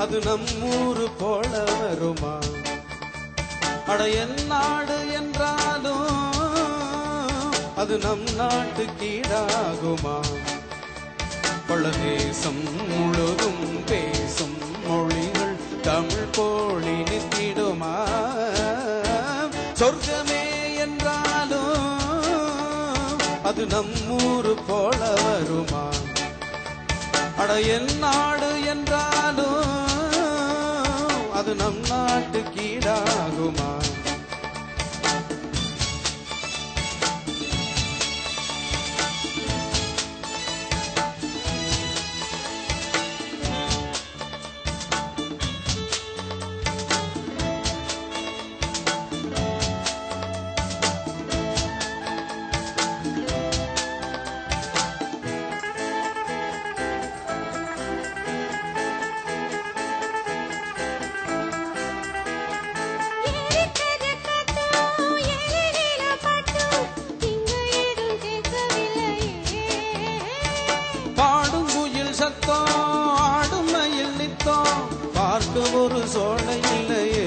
அது நம்மூரு போல வருமா அட என் நாடு என்றாலும் அது நம் நாட்டு கீழாகுமா பல தேசம் முழுதும் பேசும் மொழிகள் தமிழ் போலி நித்திடுமா சொர்க்கமே என்றாலும் அது நம்மூரு போல வருமா அட என் நாடு என்றாலும் அது நம் நாட்டு கீழாகுமா ஏறிட்டது காத்தும் ஏறினில பாட்டும் இங்கு ஏதும் கேட்கவில்லையே பாடும் குயில் சத்தம் ஆடும் மயில் நித்தம் பார்க்க ஒரு சோலை இல்லையே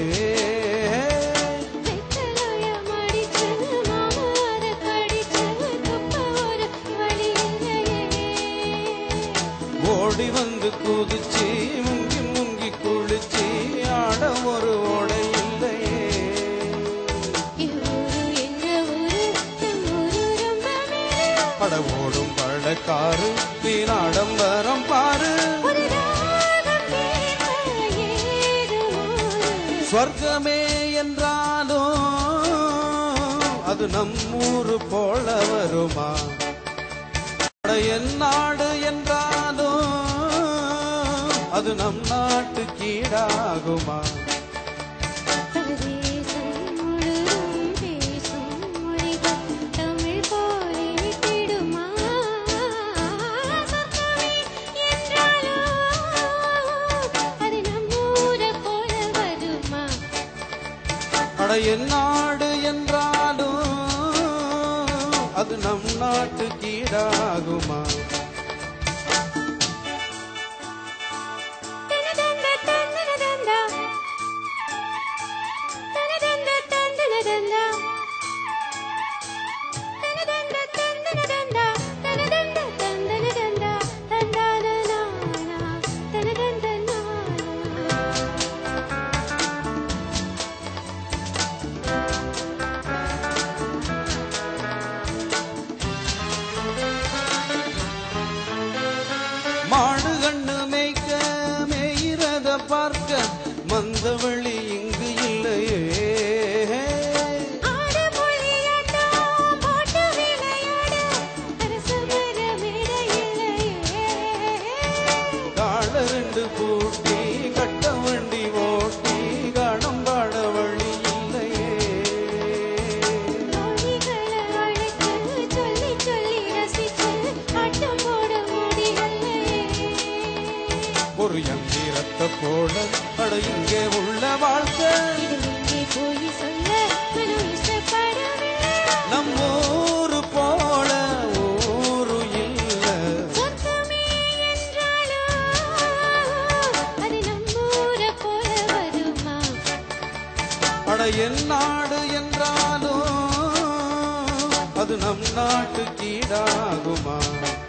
வெத்தலைய மடிச்சு மாமா அத கடிச்சு துப்ப ஒரு வழி இல்லையே ஓடி வந்து குதிச்சு முங்கி முங்கி குளிச்சு ஆட ஒரு ஓடை இல்லையே இவ்வூரு எங்க ஊரு என் ஊரு ரொம்ப மேலே பட ஓடும் பழக்காரு வீணாடம்பரம் பாரு ஒரு ராகம் கேட்க ஏதும் ஊரு ஸ்வர்க்கமே என்றாலும் அது நம்மூரு போல வருமா அட என் நாடு என்றாலும் அது நம் நாட்டு கீழாகுமா பரதேசம் முழுதும் பேசும் மொழிகள் தமிழ் போலே விட்டிடுமா சொர்க்கமே என்றாலும் அது நம்மூரை போல வருமா அட என் நாடு என்றாலும் அது நம் நாட்டு கீழாகுமா தனதந்த தந்தனதந்தா தனதந்த தந்தனதந்தா தனதந்த தந்தனதந்தா தனதந்த தந்தனதந்தா தந்தானனானா தனதந்த நானா மாடு கண்ணு மேய்க்க மேயிறத பார்க்க மந்தவழி இங்கு இல்லையே ஆடு புலியாட்டம் போட்டு விளையாட அரசு மர மேடையில்லையே கால ரெண்டு பூட்டி கட்ட வண்டி ஓட்டி காணம் பாட வழி இல்லையே தோழிகளை அழைத்து சொல்லி சொல்லி ரசிச்சு ஆட்டம் போட முடியலையே ஒரு யந்திரத்தை போல அட இங்கே உள்ள வாழ்க்கை இது எங்கே போய் சொல்ல மனம் இஷ்டப்படவில்லை நம்ம ஊரு போல ஊரு இல்ல சொர்க்கமே என்றாலும் அது நம்மூரை போல வருமா அட என் நாடு என்றாலும் அது நம் நாட்டு கீழாகுமா